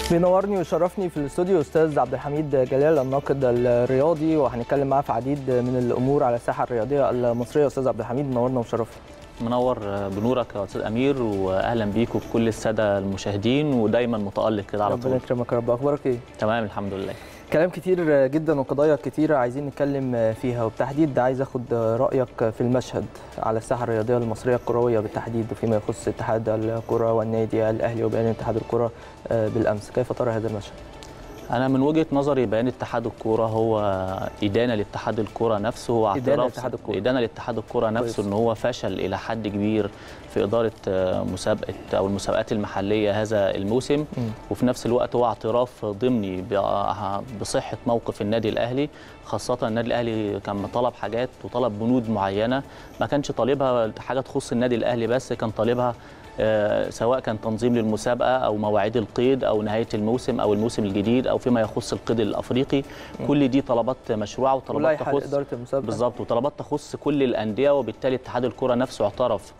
بينورني ويشرفني في الاستوديو استاذ عبد الحميد جلال الناقد الرياضي وهنتكلم معاه في عديد من الامور على الساحه الرياضيه المصريه استاذ عبد الحميد منورنا وشرفنا منور بنورك يا استاذ امير واهلا بيك وبكل الساده المشاهدين ودايما متالق كده على ربنا طول يكرمك يا رب اخبارك ايه تمام الحمد لله كلام كتير جدا وقضايا كتيرة عايزين نتكلم فيها وبالتحديد عايز اخد رأيك في المشهد على الساحة الرياضية المصرية الكروية بالتحديد وفيما يخص اتحاد الكرة والنادي الأهلي وبيان اتحاد الكرة بالأمس كيف ترى هذا المشهد؟ انا من وجهه نظري بيان اتحاد الكوره هو ادانه لاتحاد الكوره نفسه واعتراف إدانة لاتحاد الكرة. ادانه لاتحاد الكوره نفسه كويس. ان هو فشل الى حد كبير في اداره آه، مسابقه او المسابقات المحليه هذا الموسم مم. وفي نفس الوقت هو اعتراف ضمني ب- بصحه موقف النادي الاهلي خاصه النادي الاهلي كان طلب حاجات وطلب بنود معينه ما كانش طالبها حاجه تخص النادي الاهلي بس كان طالبها آه، سواء كان تنظيم للمسابقه او مواعيد القيد او نهايه الموسم او الموسم الجديد او فيما يخص القيد الافريقي كل دي طلبات مشروعه وطلبات ولائحة تخص إدارة المسابقة بالظبط وطلبات تخص كل الانديه وبالتالي اتحاد الكره نفسه اعترف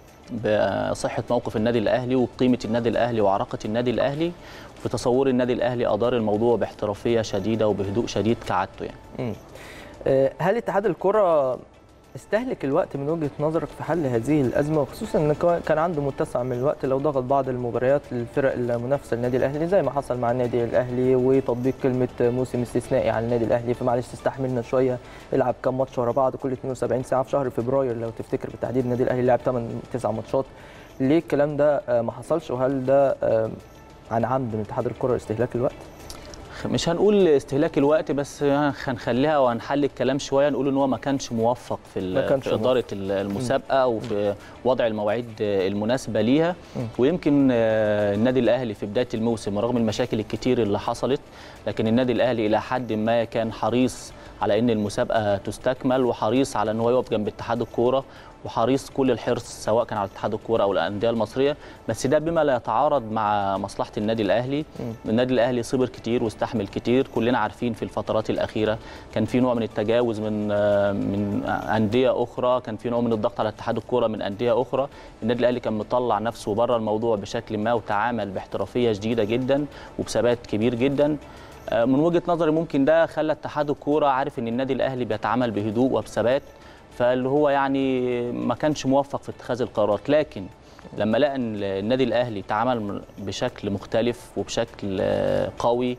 بصحه موقف النادي الاهلي وبقيمه النادي الاهلي وعراقه النادي الاهلي في تصور النادي الاهلي ادار الموضوع باحترافيه شديده وبهدوء شديد كعادته يعني مم. آه، هل اتحاد الكرة استهلك الوقت من وجهة نظرك في حل هذه الأزمة وخصوصا أن كا- كان عنده متسع من الوقت لو ضغط بعض المباريات للفرق المنافسة للنادي الأهلي زي ما حصل مع النادي الأهلي وتطبيق كلمة موسم استثنائي على النادي الأهلي فمعلش تستحملنا شوية العب كام ماتش ورا بعض كل 72 ساعة في شهر فبراير لو تفتكر بالتحديد النادي الأهلي لعب 8 9 ماتشات ليه الكلام ده آه، ما حصلش وهل ده آه، عن عمد من اتحاد الكرة استهلاك الوقت؟ مش هنقول استهلاك الوقت بس هنخليها وهنحل الكلام شويه نقول ان هو ما كانش موفق في, ال- ما كانش في اداره ال- المسابقه وفي وضع المواعيد المناسبه ليها مم. ويمكن آه، النادي الاهلي في بدايه الموسم رغم المشاكل الكتير اللي حصلت لكن النادي الاهلي الى حد ما كان حريص على ان المسابقه تستكمل وحريص على ان هو يقف جنب اتحاد الكوره وحريص كل الحرص سواء كان على اتحاد الكوره او الانديه المصريه بس ده بما لا يتعارض مع مصلحه النادي الاهلي النادي الاهلي صبر كتير واستحمل كتير كلنا عارفين في الفترات الاخيره كان في نوع من التجاوز من آه، من انديه اخرى كان في نوع من الضغط على اتحاد الكوره من انديه اخرى النادي الاهلي كان مطلع نفسه بره الموضوع بشكل ما وتعامل باحترافيه شديده جدا وبثبات كبير جدا آه، من وجهه نظري ممكن ده خلى اتحاد الكوره عارف ان النادي الاهلي بيتعامل بهدوء وبثبات فاللي هو يعني ما كانش موفق في اتخاذ القرارات لكن لما لقى ان النادي الاهلي تعامل بشكل مختلف وبشكل آه، قوي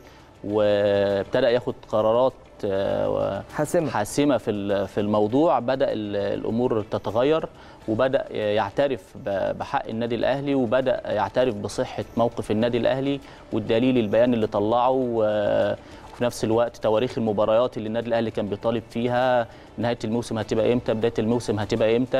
وابتدى ياخد قرارات آه، حاسمة حاسمه في ال- في الموضوع بدا ال- الامور تتغير وبدا يعترف ب- بحق النادي الاهلي وبدا يعترف بصحه موقف النادي الاهلي والدليل البيان اللي طلعه و- وفي نفس الوقت تواريخ المباريات اللي النادي الاهلي كان بيطالب فيها نهايه الموسم هتبقى امتى بدايه الموسم هتبقى امتى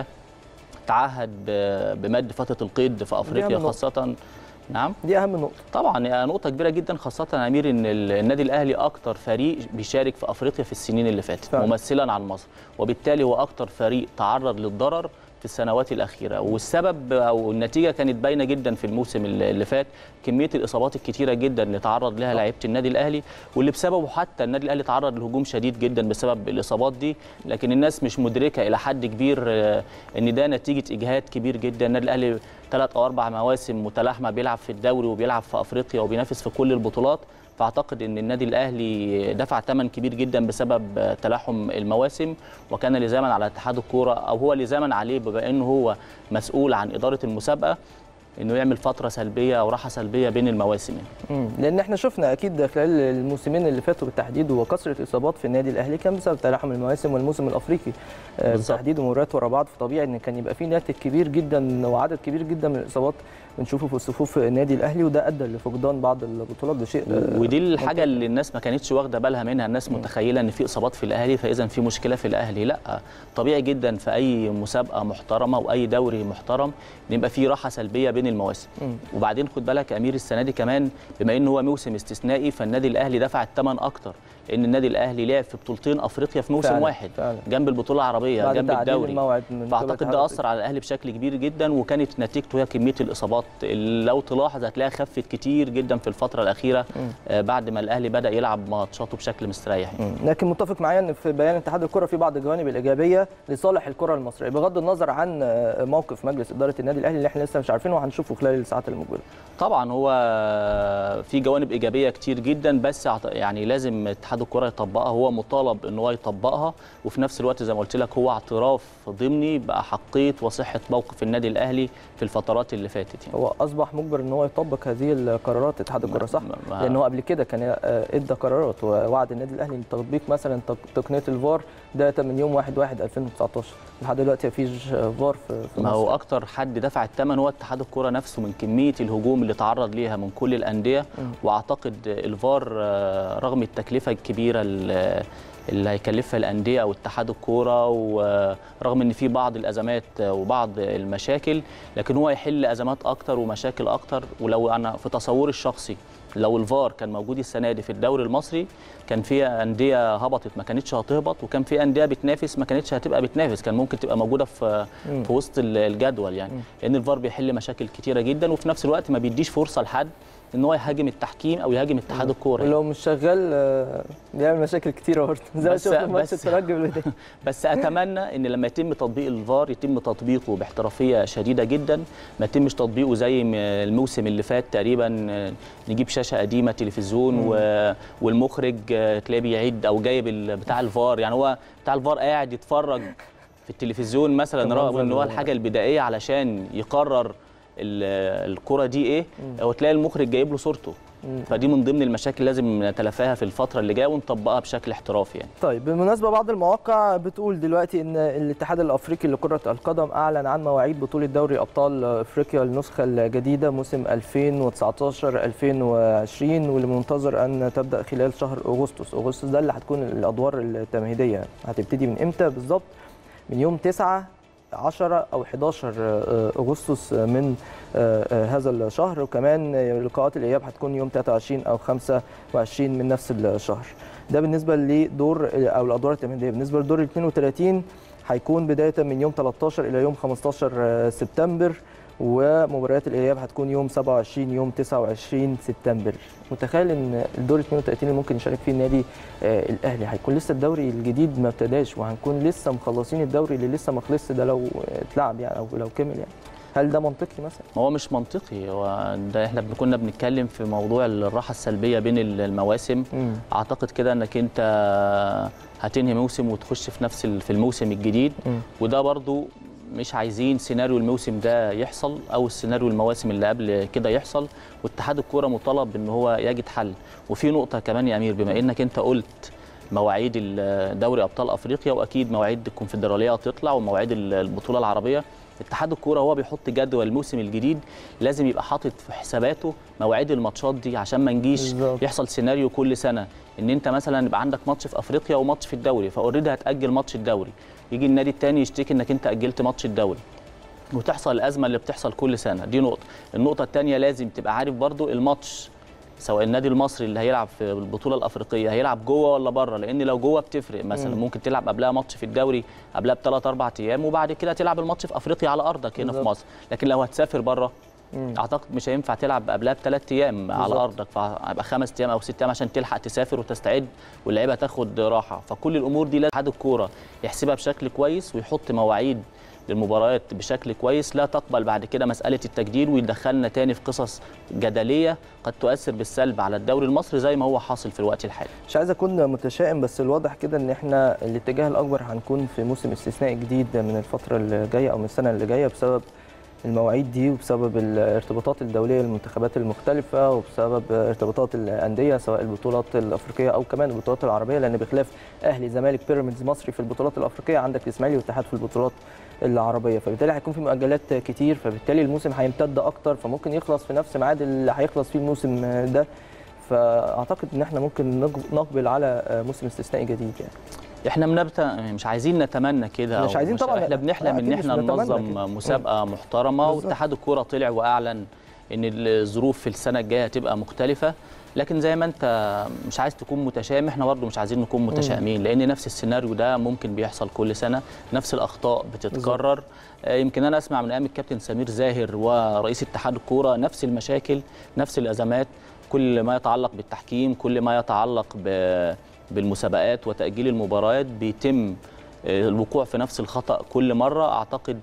تعهد ب- بمد فتره القيد في افريقيا نقطة. خاصه نعم دي أهم نقطة طبعا هي نقطة كبيرة جدا خاصة يا أمير إن ال- النادي الأهلي أكتر فريق بيشارك في أفريقيا في السنين اللي فاتت فعلا. ممثلا عن مصر وبالتالي هو أكتر فريق تعرض للضرر في السنوات الأخيرة والسبب أو النتيجة كانت باينة جدا في الموسم اللي اللي فات كمية الإصابات الكتيرة جدا اللي تعرض لها لعيبة النادي الأهلي واللي بسببه حتى النادي الأهلي تعرض لهجوم شديد جدا بسبب الإصابات دي لكن الناس مش مدركة إلى حد كبير آه، إن ده نتيجة إجهاد كبير جدا النادي الأهلي ثلاث أو أربع مواسم متلاحمة بيلعب في الدوري وبيلعب في أفريقيا وبينافس في كل البطولات فاعتقد ان النادي الاهلي دفع ثمن كبير جدا بسبب تلاحم المواسم وكان لزاما على اتحاد الكوره او هو لزاما عليه بما انه هو مسؤول عن اداره المسابقه انه يعمل فتره سلبيه او راحه سلبيه بين المواسم يعني. مم. لان احنا شفنا اكيد خلال الموسمين اللي فاتوا بالتحديد وكثره اصابات في النادي الاهلي كان بسبب تلاحم المواسم والموسم الافريقي آه، بالظبط. بالتحديد ومباريات ورا بعض فطبيعي ان كان يبقى في ناتج كبير جدا وعدد كبير جدا من الاصابات بنشوفه في صفوف النادي الاهلي وده ادى لفقدان بعض البطولات ده شيء آه، ودي الحاجه اللي الناس ما كانتش واخده بالها منها الناس متخيله ان في اصابات في الاهلي فاذا في مشكله في الاهلي لا طبيعي جدا في اي مسابقه محترمه واي دوري محترم ان يبقى في راحه سلبيه بين المواسم مم. وبعدين خد بالك يا امير السنه دي كمان بما ان هو موسم استثنائي فالنادي الاهلي دفع الثمن اكتر لان النادي الاهلي لعب في بطولتين افريقيا في موسم فعلا، واحد فعلا. جنب البطوله العربيه بعد جنب تعديل الدوري الموعد من قبل فاعتقد الاتحاد ده اثر على الاهلي بشكل كبير جدا وكانت نتيجته هي كميه الاصابات اللي لو تلاحظ هتلاقيها خفت كتير جدا في الفتره الاخيره آه، بعد ما الاهلي بدا يلعب ماتشاته بشكل مستريح يعني. مم. لكن متفق معايا ان في بيان اتحاد الكره في بعض الجوانب الايجابيه لصالح الكره المصريه بغض النظر عن آه، موقف مجلس اداره النادي الاهلي اللي احنا لسه مش عارفينه وهنشوف هنشوفه خلال الساعات المقبله طبعا هو في جوانب ايجابيه كتير جدا بس يعني لازم اتحاد الكره يطبقها هو مطالب ان هو يطبقها وفي نفس الوقت زي ما قلت لك هو اعتراف ضمني باحقيه وصحه موقف النادي الاهلي في الفترات اللي فاتت يعني. هو اصبح مجبر ان هو يطبق هذه القرارات اتحاد الكره صح؟ لان هو قبل كده كان ادى قرارات ووعد النادي الاهلي لتطبيق مثلا تقنيه الفار ده من يوم 1 1 2019 لحد دلوقتي مفيش فار في ما هو اكتر حد دفع الثمن هو اتحاد الكره نفسه من كميه الهجوم اللي تعرض ليها من كل الانديه واعتقد الفار رغم التكلفه الكبيره اللي هيكلفها الانديه او اتحاد الكوره ورغم ان في بعض الازمات وبعض المشاكل لكن هو يحل ازمات اكتر ومشاكل اكتر ولو انا في تصوري الشخصي لو الفار كان موجود السنه دي في الدوري المصري كان في انديه هبطت ما كانتش هتهبط وكان في انديه بتنافس ما كانتش هتبقى بتنافس كان ممكن تبقى موجوده في في وسط الجدول يعني لان الفار بيحل مشاكل كتيره جدا وفي نفس الوقت ما بيديش فرصه لحد ان هو يهاجم التحكيم او يهاجم اتحاد الكوره ولو مش شغال بيعمل مشاكل كتيره برضه زي ما شفنا في ماتش الترجي بس اتمنى ان لما يتم تطبيق الفار يتم تطبيقه باحترافيه شديده جدا ما يتمش تطبيقه زي الموسم اللي فات تقريبا نجيب شاشه قديمه تلفزيون و... والمخرج تلاقيه بيعيد او جايب بتاع الفار يعني هو بتاع الفار قاعد يتفرج في التلفزيون مثلا رغم ان هو الحاجه البدائيه علشان يقرر الكره دي ايه هو تلاقي المخرج جايب له صورته فدي من ضمن المشاكل لازم نتلافاها في الفتره اللي جايه ونطبقها بشكل احترافي يعني. طيب بالمناسبه بعض المواقع بتقول دلوقتي ان الاتحاد الافريقي لكره القدم اعلن عن مواعيد بطوله دوري ابطال افريقيا النسخه الجديده موسم 2019 2020 واللي منتظر ان تبدا خلال شهر اغسطس، اغسطس ده اللي هتكون الادوار التمهيديه هتبتدي من امتى بالظبط؟ من يوم 9 10 او 11 اغسطس من هذا الشهر وكمان لقاءات الاياب هتكون يوم 23 او 25 من نفس الشهر ده بالنسبه لدور او الادوار التمهيديه بالنسبه لدور 32 هيكون بدايه من يوم 13 الى يوم 15 سبتمبر ومباريات الاياب هتكون يوم 27 يوم 29 سبتمبر متخيل ان الدور 32 اللي ممكن يشارك فيه النادي آه الاهلي هيكون لسه الدوري الجديد ما ابتداش وهنكون لسه مخلصين الدوري اللي لسه ما خلصش ده لو اتلعب يعني او لو كمل يعني هل ده منطقي مثلا؟ هو مش منطقي هو ده احنا كنا بنتكلم في موضوع الراحه السلبيه بين المواسم م. اعتقد كده انك انت هتنهي موسم وتخش في نفس في الموسم الجديد م. وده برضو مش عايزين سيناريو الموسم ده يحصل او السيناريو المواسم اللي قبل كده يحصل واتحاد الكوره مطالب ان هو يجد حل وفي نقطه كمان يا امير بما انك انت قلت مواعيد دوري ابطال افريقيا واكيد مواعيد الكونفدراليه هتطلع ومواعيد البطوله العربيه اتحاد الكوره هو بيحط جدول الموسم الجديد لازم يبقى حاطط في حساباته مواعيد الماتشات دي عشان ما نجيش بالظبط. يحصل سيناريو كل سنه ان انت مثلا يبقى عندك ماتش في افريقيا وماتش في الدوري فاوريدي هتاجل ماتش الدوري يجي النادي الثاني يشتكي انك انت اجلت ماتش الدوري وتحصل الازمه اللي بتحصل كل سنه دي نقطه النقطه الثانيه لازم تبقى عارف برضو الماتش سواء النادي المصري اللي هيلعب في البطوله الافريقيه هيلعب جوه ولا بره لان لو جوه بتفرق مثلا مم. ممكن تلعب قبلها ماتش في الدوري قبلها بثلاث اربع ايام وبعد كده تلعب الماتش في افريقيا على ارضك هنا في بالظبط. مصر لكن لو هتسافر بره مم. اعتقد مش هينفع تلعب قبلها بثلاث ايام على بالظبط. ارضك فهيبقى خمس ايام او ست ايام عشان تلحق تسافر وتستعد واللعيبه تاخد راحه فكل الامور دي لازم اتحاد الكوره يحسبها بشكل كويس ويحط مواعيد للمباريات بشكل كويس لا تقبل بعد كده مساله التجديد ويدخلنا تاني في قصص جدليه قد تؤثر بالسلب على الدوري المصري زي ما هو حاصل في الوقت الحالي مش عايز اكون متشائم بس الواضح كده ان احنا الاتجاه الاكبر هنكون في موسم استثنائي جديد من الفتره اللي جايه او من السنه اللي جايه بسبب المواعيد دي وبسبب الارتباطات الدوليه للمنتخبات المختلفه وبسبب ارتباطات الانديه سواء البطولات الافريقيه او كمان البطولات العربيه لان بخلاف اهلي زمالك بيراميدز مصري في البطولات الافريقيه عندك الاسماعيلي والاتحاد في البطولات العربيه فبالتالي هيكون في مؤجلات كتير فبالتالي الموسم هيمتد اكتر فممكن يخلص في نفس ميعاد اللي هيخلص فيه الموسم ده فاعتقد ان احنا ممكن نق- نقبل على موسم استثنائي جديد يعني احنا منبت مش عايزين نتمنى كده مش أو عايزين طبعاً، احنا بنحلم ان أكيد مش احنا بنتمنى ننظم كده. مسابقه محترمه بالظبط. واتحاد الكوره طلع واعلن ان الظروف في السنه الجايه هتبقى مختلفه لكن زي ما انت مش عايز تكون متشائم احنا برضه مش عايزين نكون متشائمين لان نفس السيناريو ده ممكن بيحصل كل سنه نفس الاخطاء بتتكرر آه، يمكن انا اسمع من ايام الكابتن سمير زاهر ورئيس اتحاد الكوره نفس المشاكل نفس الازمات كل ما يتعلق بالتحكيم كل ما يتعلق ب- بالمسابقات وتاجيل المباريات بيتم آه، الوقوع في نفس الخطا كل مره اعتقد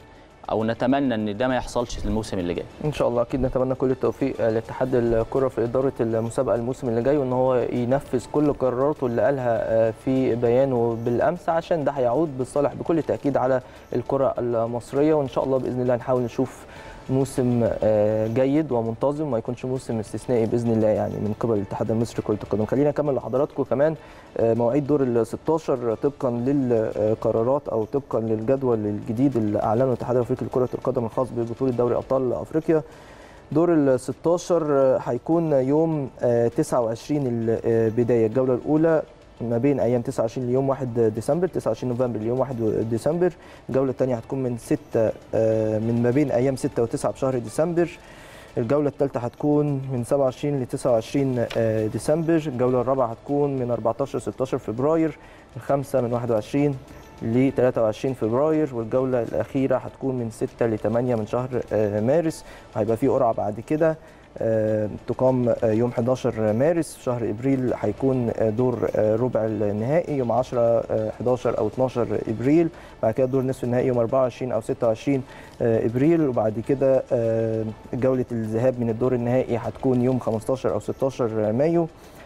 او نتمنى ان ده ما يحصلش الموسم اللي جاي ان شاء الله اكيد نتمنى كل التوفيق لاتحاد الكره في اداره المسابقه الموسم اللي جاي وان هو ينفذ كل قراراته اللي قالها في بيانه بالامس عشان ده هيعود بالصالح بكل تاكيد على الكره المصريه وان شاء الله باذن الله نحاول نشوف موسم جيد ومنتظم وما يكونش موسم استثنائي باذن الله يعني من قبل الاتحاد المصري لكره القدم خلينا نكمل لحضراتكم كمان مواعيد دور ال 16 طبقا للقرارات او طبقا للجدول الجديد اللي اعلنه الاتحاد الافريقي لكره القدم الخاص ببطوله دوري ابطال افريقيا دور ال 16 هيكون يوم 29 البدايه الجوله الاولى ما بين ايام 29 ليوم 1 ديسمبر 29 نوفمبر ليوم 1 ديسمبر الجوله الثانيه هتكون من 6 من ما بين ايام 6 و9 بشهر ديسمبر الجوله الثالثه هتكون من 27 ل 29 ديسمبر الجوله الرابعه هتكون من 14 ل 16 فبراير الخامسه من 21 ل 23 فبراير والجوله الاخيره هتكون من 6 ل 8 من شهر مارس وهيبقى في قرعه بعد كده تقام يوم 11 مارس في شهر ابريل هيكون دور ربع النهائي يوم 10 11 او 12 ابريل بعد كده دور نصف النهائي يوم 24 او 26 ابريل وبعد كده جوله الذهاب من الدور النهائي هتكون يوم 15 او 16 مايو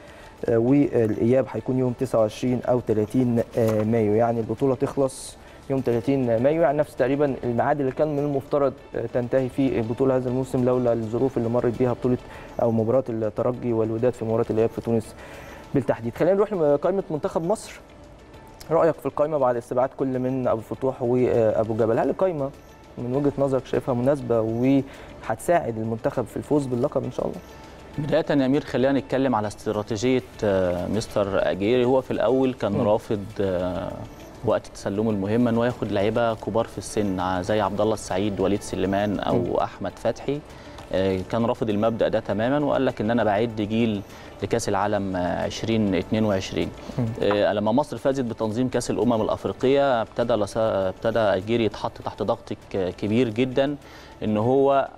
والاياب هيكون يوم 29 او 30 مايو يعني البطوله تخلص يوم 30 مايو يعني نفس تقريبا الميعاد اللي كان من المفترض تنتهي فيه البطوله هذا الموسم لولا الظروف اللي مرت بيها بطوله او مباراه الترجي والوداد في مباراه الاياب في تونس بالتحديد خلينا نروح لقائمه منتخب مصر رايك في القائمه بعد استبعاد كل من ابو الفتوح وابو جبل هل القائمه من وجهه نظرك شايفها مناسبه وهتساعد المنتخب في الفوز باللقب ان شاء الله بداية يا أمير خلينا نتكلم على استراتيجية مستر أجيري هو في الأول كان م. رافض وقت تسلمه المهمه ان هو ياخد لعيبه كبار في السن زي عبد الله السعيد وليد سليمان او م. احمد فتحي كان رافض المبدا ده تماما وقال لك ان انا بعد جيل لكاس العالم 2022 لما مصر فازت بتنظيم كاس الامم الافريقيه ابتدى ابتدى اجيري يتحط تحت ضغط كبير جدا ان هو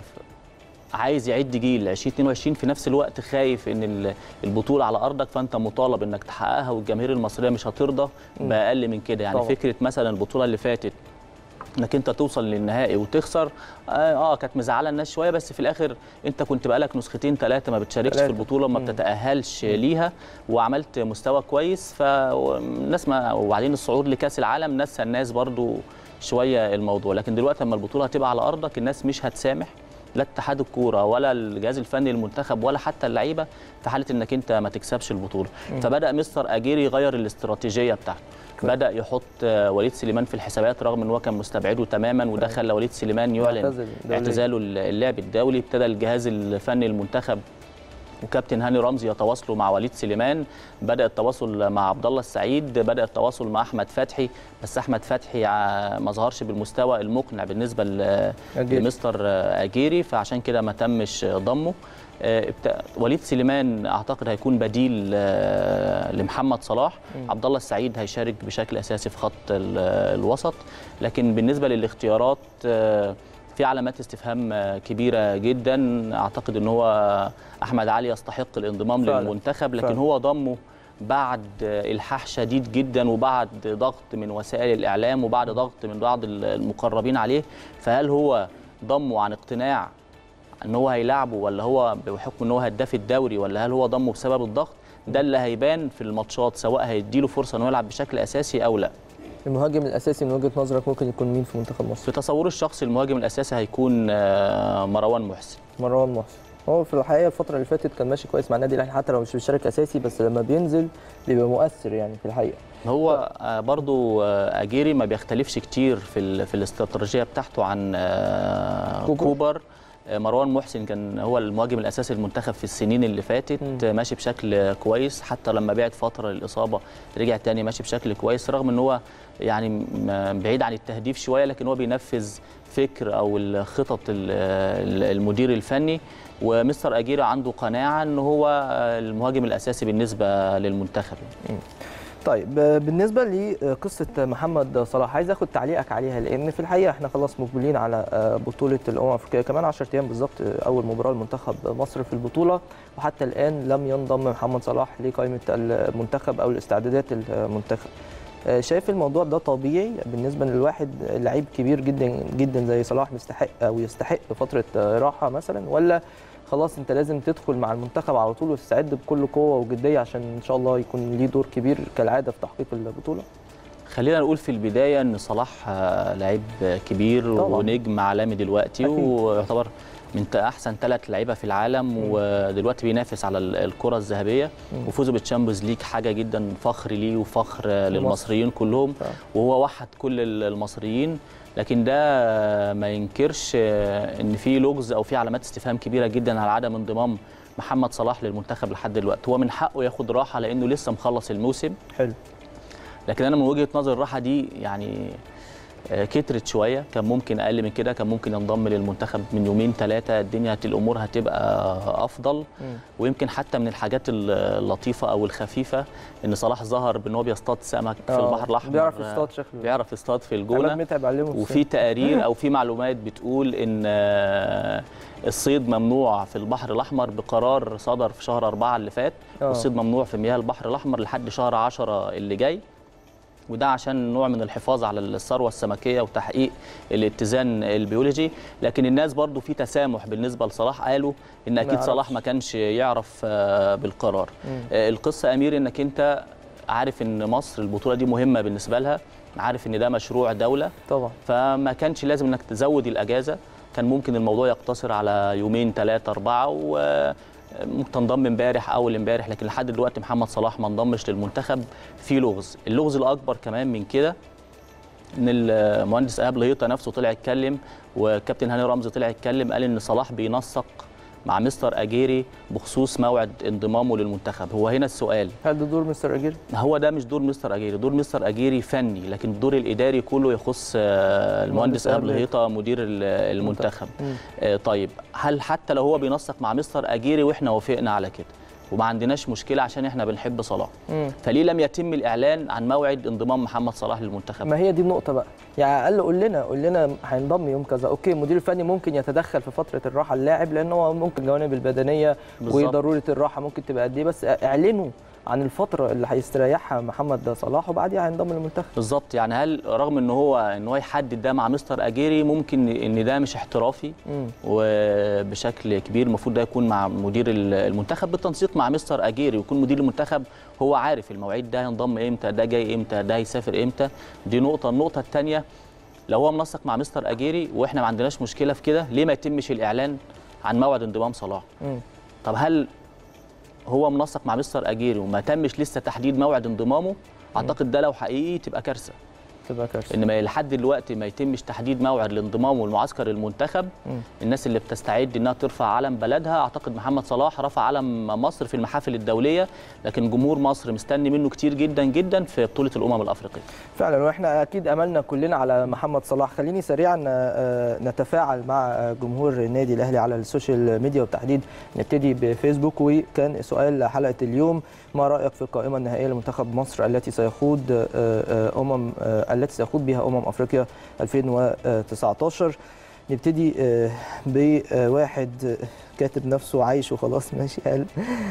عايز يعد جيل 2022 في نفس الوقت خايف ان البطوله على ارضك فانت مطالب انك تحققها والجماهير المصريه مش هترضى باقل من كده يعني طبعا. فكره مثلا البطوله اللي فاتت انك انت توصل للنهائي وتخسر اه, آه كانت مزعله الناس شويه بس في الاخر انت كنت بقالك نسختين ثلاثه ما بتشاركش في البطوله ما بتتاهلش ليها وعملت مستوى كويس فالناس ما وبعدين الصعود لكاس العالم نسى الناس برضو شويه الموضوع لكن دلوقتي لما البطوله هتبقى على ارضك الناس مش هتسامح لا اتحاد الكوره ولا الجهاز الفني للمنتخب ولا حتى اللعيبه في حاله انك انت ما تكسبش البطوله م. فبدا مستر اجيري يغير الاستراتيجيه بتاعته بدا يحط وليد سليمان في الحسابات رغم ان هو كان مستبعده تماما وده خلى وليد سليمان يعلن اعتزاله اللعب الدولي ابتدى الجهاز الفني للمنتخب وكابتن هاني رمزي يتواصلوا مع وليد سليمان بدا التواصل مع عبد الله السعيد بدا التواصل مع احمد فتحي بس احمد فتحي ما ظهرش بالمستوى المقنع بالنسبه لمستر اجيري فعشان كده ما تمش ضمه وليد سليمان اعتقد هيكون بديل لمحمد صلاح عبد الله السعيد هيشارك بشكل اساسي في خط الوسط لكن بالنسبه للاختيارات في علامات استفهام كبيره جدا اعتقد ان هو احمد علي يستحق الانضمام فعلا. للمنتخب لكن فعلا. هو ضمه بعد الحاح شديد جدا وبعد ضغط من وسائل الاعلام وبعد ضغط من بعض المقربين عليه فهل هو ضمه عن اقتناع ان هو هيلعبه ولا هو بحكم ان هو هداف الدوري ولا هل هو ضمه بسبب الضغط ده اللي هيبان في الماتشات سواء هيديله فرصه انه يلعب بشكل اساسي او لا المهاجم الاساسي من وجهه نظرك ممكن يكون مين في منتخب مصر في تصوري الشخصي المهاجم الاساسي هيكون مروان محسن مروان محسن هو في الحقيقه الفتره اللي فاتت كان ماشي كويس مع النادي الاهلي حتى لو مش بيشارك اساسي بس لما بينزل بيبقى مؤثر يعني في الحقيقه هو برضو اجيري ما بيختلفش كتير في في الاستراتيجيه بتاعته عن كوبر, كوبر. مروان محسن كان هو المهاجم الاساسي للمنتخب في السنين اللي فاتت م. ماشي بشكل كويس حتى لما بعد فتره للاصابه رجع تاني ماشي بشكل كويس رغم ان هو يعني بعيد عن التهديف شويه لكن هو بينفذ فكر او الخطط المدير الفني ومستر اجيري عنده قناعه ان هو المهاجم الاساسي بالنسبه للمنتخب م. طيب بالنسبه لقصه محمد صلاح عايز اخد تعليقك عليها لان في الحقيقه احنا خلاص مقبلين على بطوله الامم الافريقيه كمان 10 ايام بالظبط اول مباراه لمنتخب مصر في البطوله وحتى الان لم ينضم محمد صلاح لقائمه المنتخب او الاستعدادات المنتخب آه، شايف الموضوع ده طبيعي بالنسبه للواحد لعيب كبير جدا جدا زي صلاح مستحق او يستحق فتره آه، راحه مثلا ولا خلاص انت لازم تدخل مع المنتخب على طول وتستعد بكل قوه وجديه عشان ان شاء الله يكون ليه دور كبير كالعاده في تحقيق البطوله خلينا نقول في البدايه ان صلاح آه، لعيب كبير طبعاً. ونجم عالمي دلوقتي أكيد. ويعتبر من ت- احسن ثلاث لعيبه في العالم ودلوقتي بينافس على ال- الكره الذهبيه مم. وفوزه بالتشامبيونز ليج حاجه جدا فخر ليه وفخر آه، لمصر. للمصريين كلهم فعلا. وهو وحد كل ال- المصريين لكن ده ما ينكرش آه، ان في لغز او في علامات استفهام كبيره جدا على عدم انضمام محمد صلاح للمنتخب لحد دلوقتي هو من حقه ياخد راحه لانه لسه مخلص الموسم حلو لكن انا من وجهه نظر الراحه دي يعني آه، كترت شويه كان ممكن اقل من كده كان ممكن ينضم للمنتخب من يومين ثلاثه الدنيا هت- الامور هتبقى افضل مم. ويمكن حتى من الحاجات اللطيفه او الخفيفه ان صلاح ظهر بان هو بيصطاد سمك في آه، البحر الاحمر بيعرف آه، يصطاد شكله بيعرف يصطاد في عماد الجونه متعب علمه وفي تقارير او في معلومات بتقول ان آه، الصيد ممنوع في البحر الاحمر بقرار صدر في شهر أربعة اللي فات آه. والصيد ممنوع في مياه البحر الاحمر لحد شهر عشرة اللي جاي وده عشان نوع من الحفاظ على الثروه السمكيه وتحقيق الاتزان البيولوجي لكن الناس برضو في تسامح بالنسبه لصلاح قالوا ان ما اكيد يعرفش. صلاح ما كانش يعرف آه، بالقرار مم. آه، القصه امير انك انت عارف ان مصر البطوله دي مهمه بالنسبه لها عارف ان ده مشروع دوله طبعا فما كانش لازم انك تزود الاجازه كان ممكن الموضوع يقتصر على يومين ثلاثه اربعه وممكن تنضم امبارح اول امبارح لكن لحد دلوقتي محمد صلاح ما انضمش للمنتخب في لغز اللغز الاكبر كمان من كده ان المهندس ايهاب لهيطه نفسه طلع يتكلم وكابتن هاني رمزي طلع يتكلم قال ان صلاح بينسق مع مستر اجيري بخصوص موعد انضمامه للمنتخب هو هنا السؤال هل ده دور مستر اجير هو ده مش دور مستر اجيري دور مستر اجيري فني لكن الدور الاداري كله يخص آه، المهندس ايهاب لهيطه مدير ال- المنتخب مم. آه، طيب هل حتى لو هو بينسق مع مستر اجيري واحنا وافقنا على كده وما عندناش مشكله عشان احنا بنحب صلاح مم. فليه لم يتم الاعلان عن موعد انضمام محمد صلاح للمنتخب ما هي دي النقطة بقى يعني على الأقل قول لنا قول لنا هينضم يوم كذا أوكي المدير الفني ممكن يتدخل في فترة الراحة اللاعب لأن هو ممكن جوانب البدنية بالظبط. وضرورة الراحة ممكن تبقى قد إيه بس اعلنوا عن الفترة اللي هيستريحها محمد صلاح وبعديها هينضم للمنتخب بالظبط يعني هل رغم ان هو ان هو يحدد ده مع مستر اجيري ممكن ان ده مش احترافي مم. وبشكل كبير المفروض ده يكون مع مدير المنتخب بالتنسيق مع مستر اجيري ويكون مدير المنتخب هو عارف المواعيد ده هينضم امتى ده جاي امتى ده هيسافر امتى دي نقطه النقطه الثانيه لو هو منسق مع مستر اجيري واحنا ما عندناش مشكله في كده ليه ما يتمش الاعلان عن موعد انضمام صلاح مم. طب هل هو منسق مع مستر اجيري وما تمش لسه تحديد موعد انضمامه اعتقد ده لو حقيقي تبقى كارثه تبقى كارثة ان ما لحد دلوقتي ما يتمش تحديد موعد لانضمامه لمعسكر المنتخب مم. الناس اللي بتستعد انها ترفع علم بلدها اعتقد محمد صلاح رفع علم مصر في المحافل الدوليه لكن جمهور مصر مستني منه كتير جدا جدا في بطوله الامم الافريقيه فعلا واحنا اكيد املنا كلنا على محمد صلاح خليني سريعا آه، نتفاعل مع آه، جمهور النادي الاهلي على السوشيال ميديا وبالتحديد نبتدي بفيسبوك وكان سؤال حلقه اليوم ما رايك في القائمه النهائيه لمنتخب مصر التي سيخوض آه، آه، امم آه، التي سيخوض بها امم افريقيا 2019 نبتدي آه، بواحد آه، كاتب نفسه عايش وخلاص ماشي قال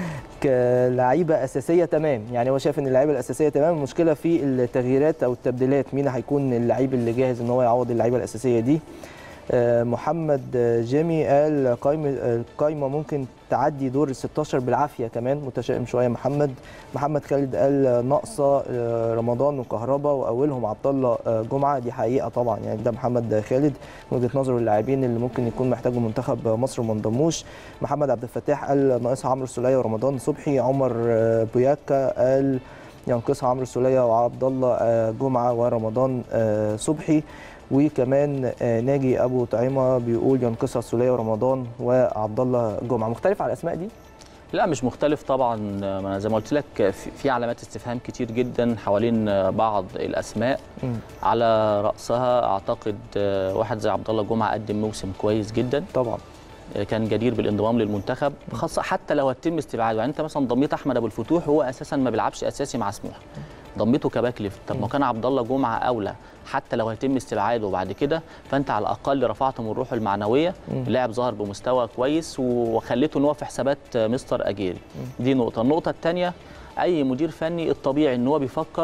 كلعيبه اساسيه تمام يعني هو شايف ان اللعيبه الاساسيه تمام المشكله في التغييرات او التبديلات مين هيكون اللعيب اللي جاهز ان هو يعوض اللعيبه الاساسيه دي آه، محمد آه، جيمي قال قائمه القائمه ممكن تعدي دور ال 16 بالعافيه كمان متشائم شويه محمد محمد خالد قال ناقصه آه، رمضان وكهربا واولهم عبد الله آه، جمعه دي حقيقه طبعا يعني ده محمد خالد من وجهه نظره اللاعبين اللي ممكن يكون محتاجهم منتخب مصر وما انضموش محمد عبد الفتاح قال ناقصها عمرو السوليه ورمضان صبحي عمر آه، بوياكا قال ينقصها عمرو السوليه وعبد الله آه، جمعه ورمضان آه، صبحي وكمان آه، ناجي ابو طعيمه بيقول ينقصها السوليه ورمضان وعبد الله جمعه مختلف على الاسماء دي لا مش مختلف طبعا ما أنا زي ما قلت لك في في علامات استفهام كتير جدا حوالين بعض الاسماء مم. على راسها اعتقد واحد زي عبد الله جمعه قدم موسم كويس جدا طبعا كان جدير بالانضمام للمنتخب خاصه حتى لو هتم استبعاده يعني انت مثلا ضميت احمد ابو الفتوح هو اساسا ما بيلعبش اساسي مع سموحه ضميته كباك ليفت طب ما كان عبد الله جمعه اولى حتى لو هيتم استبعاده بعد كده فانت على الاقل رفعت من روحه المعنويه مم. اللاعب ظهر بمستوى كويس وخليته ان هو في حسابات مستر اجيري دي نقطه النقطه الثانيه اي مدير فني الطبيعي ان هو بيفكر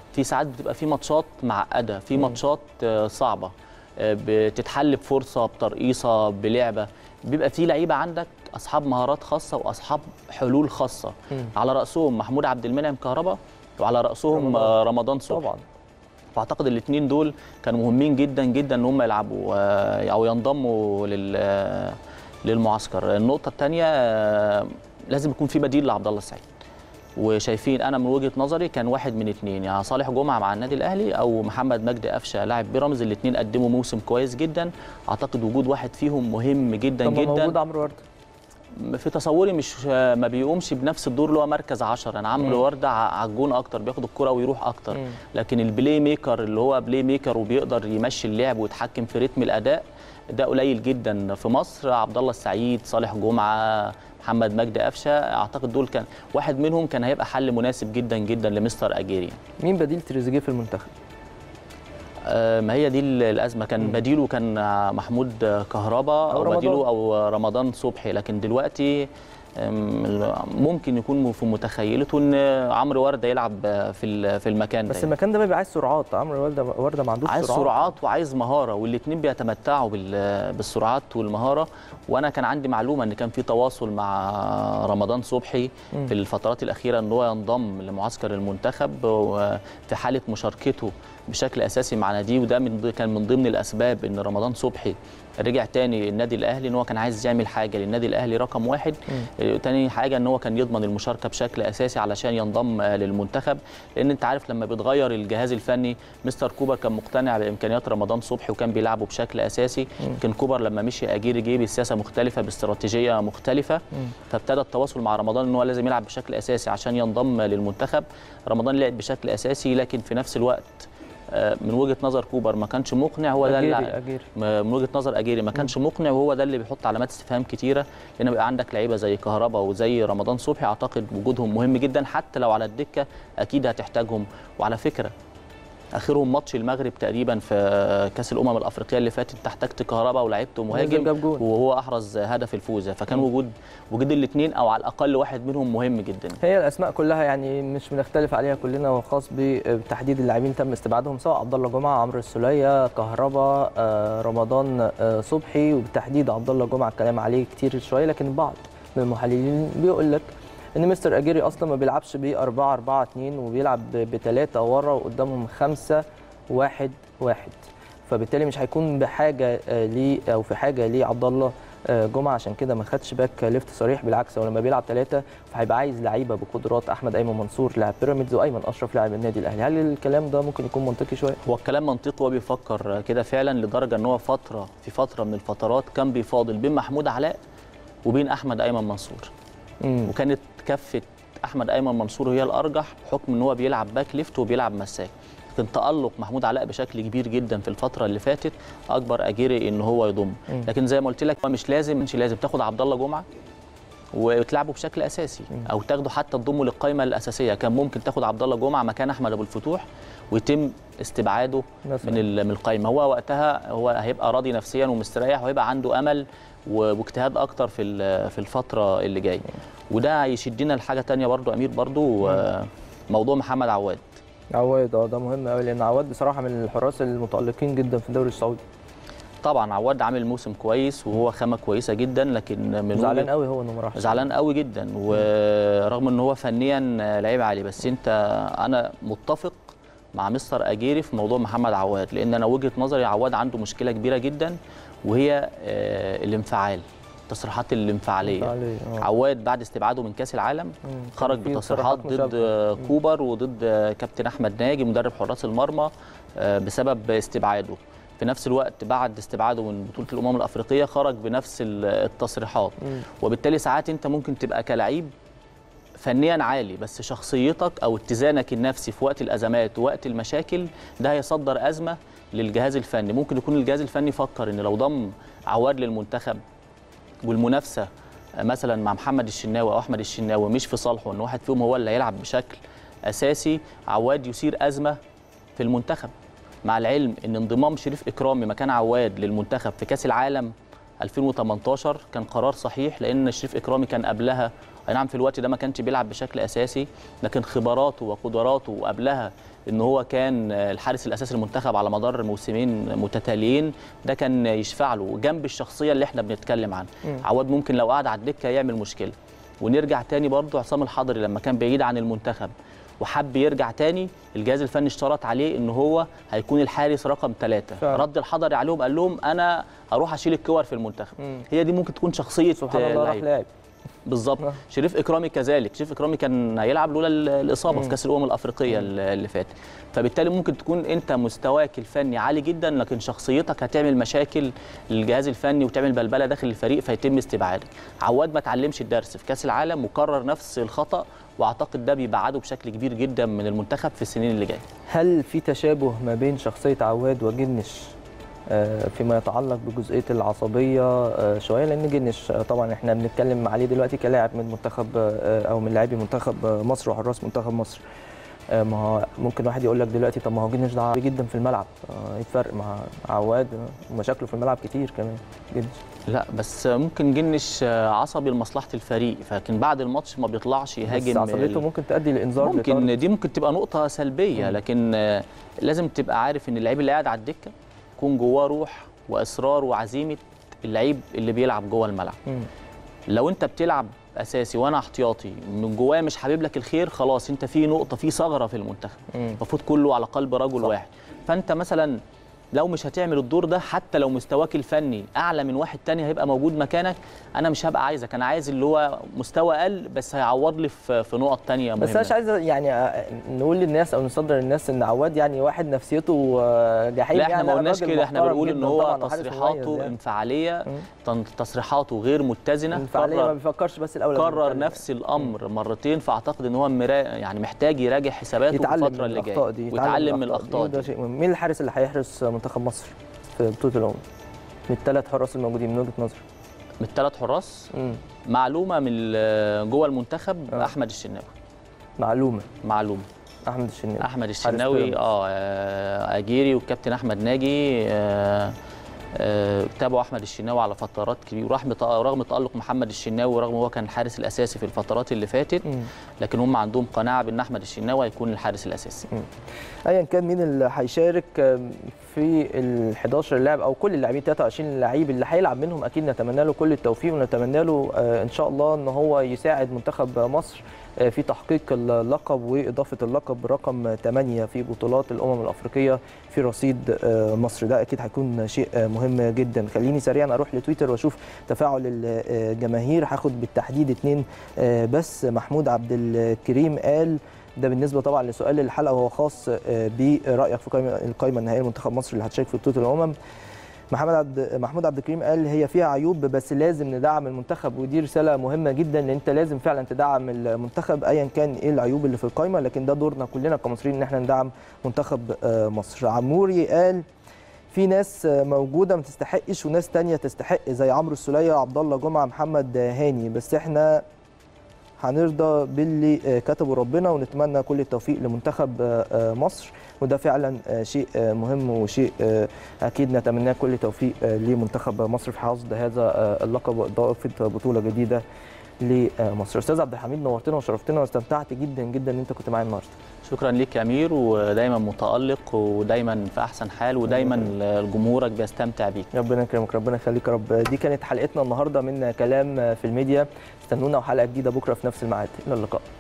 في ساعات بتبقى في ماتشات معقده في ماتشات آه، صعبه آه، بتتحل بفرصه بترقيصه بلعبه بيبقى في لعيبه عندك اصحاب مهارات خاصه واصحاب حلول خاصه مم. على راسهم محمود عبد المنعم كهربا وعلى راسهم رمضان. آه، رمضان صبحي طبعا فاعتقد الاثنين دول كانوا مهمين جدا جدا ان هم يلعبوا آه، او ينضموا لل آه، للمعسكر النقطه الثانيه لازم يكون في بديل لعبد الله السعيد وشايفين انا من وجهه نظري كان واحد من اثنين يعني صالح جمعه مع النادي الاهلي او محمد مجدي قفشه لاعب بيراميدز الاثنين قدموا موسم كويس جدا اعتقد وجود واحد فيهم مهم جدا طب ما جدا موجود عمرو ورده في تصوري مش ما بيقومش بنفس الدور اللي هو مركز 10 انا عامل مم. ورده ع- على الجون اكتر بياخد الكره ويروح اكتر مم. لكن البلاي ميكر اللي هو بلاي ميكر وبيقدر يمشي اللعب ويتحكم في رتم الاداء ده قليل جدا في مصر عبد الله السعيد صالح جمعه محمد مجدي قفشه اعتقد دول كان واحد منهم كان هيبقى حل مناسب جدا جدا لمستر اجيري مين بديل تريزيجيه في المنتخب آه، ما هي دي ال- الازمه كان مم. بديله كان آه، محمود كهربا أو او, رمضان. بديله او رمضان صبحي لكن دلوقتي آم، ممكن يكون في متخيلته ان عمرو ورده يلعب آه، في ال- في المكان ده بس المكان ده بيبقى عايز سرعات عمرو ورده ورده ما عندوش عايز سرعات سرعات وعايز مهاره والاثنين بيتمتعوا بال- بالسرعات والمهاره وانا كان عندي معلومه ان كان في تواصل مع رمضان صبحي مم. في الفترات الاخيره ان هو ينضم لمعسكر المنتخب وفي حاله مشاركته بشكل اساسي مع ناديه وده من ض- كان من ضمن الاسباب ان رمضان صبحي رجع تاني النادي الاهلي ان هو كان عايز يعمل حاجه للنادي الاهلي رقم واحد مم. تاني حاجه ان هو كان يضمن المشاركه بشكل اساسي علشان ينضم آه، للمنتخب لان انت عارف لما بيتغير الجهاز الفني مستر كوبر كان مقتنع بامكانيات رمضان صبحي وكان بيلعبه بشكل اساسي لكن كوبر لما مشي اجيري جه بسياسه مختلفه باستراتيجيه مختلفه مم. فابتدى التواصل مع رمضان ان هو لازم يلعب بشكل اساسي عشان ينضم للمنتخب رمضان لعب بشكل اساسي لكن في نفس الوقت آه، من وجهه نظر كوبر ما كانش مقنع هو ده اجيري اللي اجيري م- من وجهه نظر اجيري ما كانش مقنع وهو ده اللي بيحط علامات استفهام كتيره لان بيبقى عندك لعيبه زي كهربا وزي رمضان صبحي اعتقد وجودهم مهم جدا حتى لو على الدكه اكيد هتحتاجهم وعلى فكره اخرهم ماتش المغرب تقريبا في كاس الامم الافريقيه اللي فاتت انت احتجت كهربا ولعبته نزل مهاجم جاب جون. وهو احرز هدف الفوز فكان مم. وجود وجود الاثنين او على الاقل واحد منهم مهم جدا هي الاسماء كلها يعني مش بنختلف عليها كلنا وخاص بتحديد اللاعبين تم استبعادهم سواء عبد الله جمعه عمرو السوليه كهربا آه، رمضان آه، صبحي وبالتحديد عبد الله جمعه الكلام عليه كتير شويه لكن البعض من المحللين بيقول لك ان مستر اجيري اصلا ما بيلعبش ب 4 4 2 وبيلعب بثلاثه ورا وقدامهم خمسه واحد واحد فبالتالي مش هيكون بحاجه آه، ليه او في حاجه لعبد الله آه، جمعه عشان كده ما خدش باك ليفت صريح بالعكس هو لما بيلعب ثلاثه فهيبقى عايز لعيبه بقدرات احمد ايمن منصور لاعب بيراميدز وايمن اشرف لاعب النادي الاهلي هل الكلام ده ممكن يكون منطقي شويه هو الكلام منطقي وهو بيفكر كده فعلا لدرجه ان هو فتره في فتره من الفترات كان بيفاضل بين محمود علاء وبين احمد ايمن منصور امم وكانت كفه احمد ايمن منصور هي الارجح بحكم ان هو بيلعب باك ليفت وبيلعب مساك لكن تالق محمود علاء بشكل كبير جدا في الفتره اللي فاتت اكبر اجيري ان هو يضم مم. لكن زي ما قلت لك هو مش لازم مش لازم تاخد عبد الله جمعه وتلعبه بشكل اساسي مم. او تاخده حتى تضمه للقائمه الاساسيه كان ممكن تاخد عبد الله جمعه مكان احمد ابو الفتوح ويتم استبعاده مثلا. من ال- من القائمه هو وقتها هو هيبقى راضي نفسيا ومستريح وهيبقى عنده امل و- واجتهاد اكتر في ال- في الفتره اللي جايه وده هيشدنا لحاجه تانية برضو امير برضو آه، موضوع محمد عواد عواد اه ده مهم قوي لان عواد بصراحه من الحراس المتالقين جدا في الدوري السعودي طبعا عواد عامل موسم كويس وهو خامه كويسه جدا لكن من زعلان وجهة- قوي هو انه ما راحش زعلان قوي جدا ورغم ان هو فنيا لعيب عالي بس انت انا متفق مع مستر اجيري في موضوع محمد عواد لان انا وجهه نظري عواد عنده مشكله كبيره جدا وهي آه، الانفعال التصريحات الانفعاليه عليه اه عواد بعد استبعاده من كاس العالم مم. خرج كان في بتصريحات ضد مشابهة. آه، كوبر وضد آه، كابتن احمد ناجي مدرب حراس المرمى آه، بسبب استبعاده في نفس الوقت بعد استبعاده من بطوله الامم الافريقيه خرج بنفس ال- التصريحات مم. وبالتالي ساعات انت ممكن تبقى كلعيب فنيا عالي بس شخصيتك او اتزانك النفسي في وقت الازمات ووقت المشاكل ده هيصدر ازمه للجهاز الفني ممكن يكون الجهاز الفني فكر ان لو ضم عواد للمنتخب والمنافسه مثلا مع محمد الشناوي او احمد الشناوي مش في صالحه ان واحد فيهم هو اللي هيلعب بشكل اساسي عواد يثير ازمه في المنتخب مع العلم ان انضمام شريف اكرامي مكان عواد للمنتخب في كاس العالم 2018 كان قرار صحيح لان شريف اكرامي كان قبلها اي نعم في الوقت ده ما كانش بيلعب بشكل اساسي لكن خبراته وقدراته وقبلها ان هو كان الحارس الاساسي للمنتخب على مدار موسمين متتاليين ده كان يشفع له جنب الشخصيه اللي احنا بنتكلم عنها عواد ممكن لو قعد على الدكه يعمل مشكله ونرجع تاني برضو عصام الحضري لما كان بعيد عن المنتخب وحب يرجع تاني الجهاز الفني اشترط عليه ان هو هيكون الحارس رقم ثلاثة فعلا. رد الحضري عليهم قال لهم انا هروح اشيل الكور في المنتخب مم. هي دي ممكن تكون شخصيه سبحان الله راح لعيب. لاعب بالظبط آه. شريف اكرامي كذلك شريف اكرامي كان هيلعب لولا ال- الاصابه في كاس الامم الافريقيه ال- اللي فاتت فبالتالي ممكن تكون انت مستواك الفني عالي جدا لكن شخصيتك هتعمل مشاكل للجهاز الفني وتعمل بلبله داخل الفريق فيتم استبعادك عواد ما اتعلمش الدرس في كاس العالم وكرر نفس الخطا واعتقد ده بيبعده بشكل كبير جدا من المنتخب في السنين اللي جايه هل في تشابه ما بين شخصية عواد وجنش آه، فيما يتعلق بجزئية العصبية آه، شوية لأن جنش آه، طبعا احنا بنتكلم عليه دلوقتي كلاعب من منتخب آه، أو من لاعبي منتخب آه، مصر وحراس منتخب مصر آه، ما هو ممكن واحد يقول لك دلوقتي طب ما هو جنش ده عصبي جدا في الملعب آه، ايه الفرق مع عواد آه، ومشاكله في الملعب كتير كمان جنش لا بس ممكن جنش عصبي لمصلحه الفريق لكن بعد الماتش ما بيطلعش بس يهاجم عصبيته ممكن تؤدي لإنذار لطرد. ممكن دي ممكن تبقى نقطة سلبية لكن آه، لازم تبقى عارف ان اللعيب اللي قاعد على الدكة يكون جواه روح واصرار وعزيمة اللعيب اللي بيلعب جوه الملعب مم. لو انت بتلعب اساسي وانا احتياطي من جوايا مش حابب لك الخير خلاص انت في نقطة في ثغرة في المنتخب مم. المفروض كله على قلب رجل صح. واحد فانت مثلا لو مش هتعمل الدور ده حتى لو مستواك الفني اعلى من واحد تاني هيبقى موجود مكانك انا مش هبقى عايزك انا عايز اللي هو مستوى اقل بس هيعوض لي في في نقط تانية بس مهمة انا مش عايز يعني آه، نقول للناس او نصدر للناس ان عواد يعني واحد نفسيته آه، جحيم لا احنا يعني ما قلناش راجل كده احنا محترم بنقول ان جداً هو طبعاً وحارس تصريحاته مميز يعني. انفعاليه مم. تن- تصريحاته غير متزنه انفعاليه ما قرر, بيفكرش بس الاول قرر نفس الامر مرتين فاعتقد ان هو مرا يعني محتاج يراجع حساباته في يتعلم الفتره من اللي الاخطاء جايه دي ويتعلم من الاخطاء ده دي شيء مهم مين الحارس اللي هيحرس منتخب مصر في بطوله الامم من الثلاث حراس الموجودين من وجهه نظرك من الثلاث حراس مم. معلومه من ال- جوه المنتخب آه. احمد الشناوي معلومه معلومه احمد الشناوي احمد الشناوي بيراميدز. اه آه، اجيري والكابتن احمد ناجي آه، آه، تابعوا احمد الشناوي على فترات كبيره ورغم رغم تالق محمد الشناوي ورغم هو كان الحارس الاساسي في الفترات اللي فاتت مم. لكن هم عندهم قناعه بان احمد الشناوي هيكون الحارس الاساسي ايا كان مين اللي هيشارك في ال 11 لاعب او كل اللاعبين 23 لعيب اللي هيلعب منهم اكيد نتمنى له كل التوفيق ونتمنى له آه، ان شاء الله ان هو يساعد منتخب مصر آه، في تحقيق اللقب واضافه اللقب رقم 8 في بطولات الامم الافريقيه في رصيد آه، مصر ده اكيد هيكون شيء آه، مهم جدا خليني سريعا اروح لتويتر واشوف تفاعل الجماهير هاخد بالتحديد اتنين آه، بس محمود عبد الكريم قال ده بالنسبه طبعا لسؤال الحلقه وهو خاص آه، برايك في قائمه القائمه النهائيه لمنتخب مصر اللي هتشارك في بطوله الامم محمد عبد محمود عبد الكريم قال هي فيها عيوب بس لازم ندعم المنتخب ودي رساله مهمه جدا ان انت لازم فعلا تدعم المنتخب ايا كان ايه العيوب اللي في القائمه لكن ده دورنا كلنا كمصريين ان احنا ندعم منتخب آه، مصر عموري قال في ناس موجوده ما تستحقش وناس تانية تستحق زي عمرو السوليه عبد الله جمعه محمد هاني بس احنا هنرضى باللي آه، كتبه ربنا ونتمنى كل التوفيق لمنتخب آه، آه، مصر وده فعلا آه، شيء آه، مهم وشيء آه، اكيد نتمناه كل التوفيق آه، لمنتخب مصر في حصد هذا آه، اللقب واضافه بطوله جديده لمصر استاذ عبد الحميد نورتنا وشرفتنا واستمتعت جدا جدا ان انت كنت معايا النهارده شكرا ليك يا امير ودايما متالق ودايما في احسن حال ودايما جمهورك بيستمتع بيك ربنا يكرمك ربنا يخليك يا رب دي كانت حلقتنا النهارده من كلام في الميديا استنونا وحلقه جديده بكره في نفس الميعاد الى اللقاء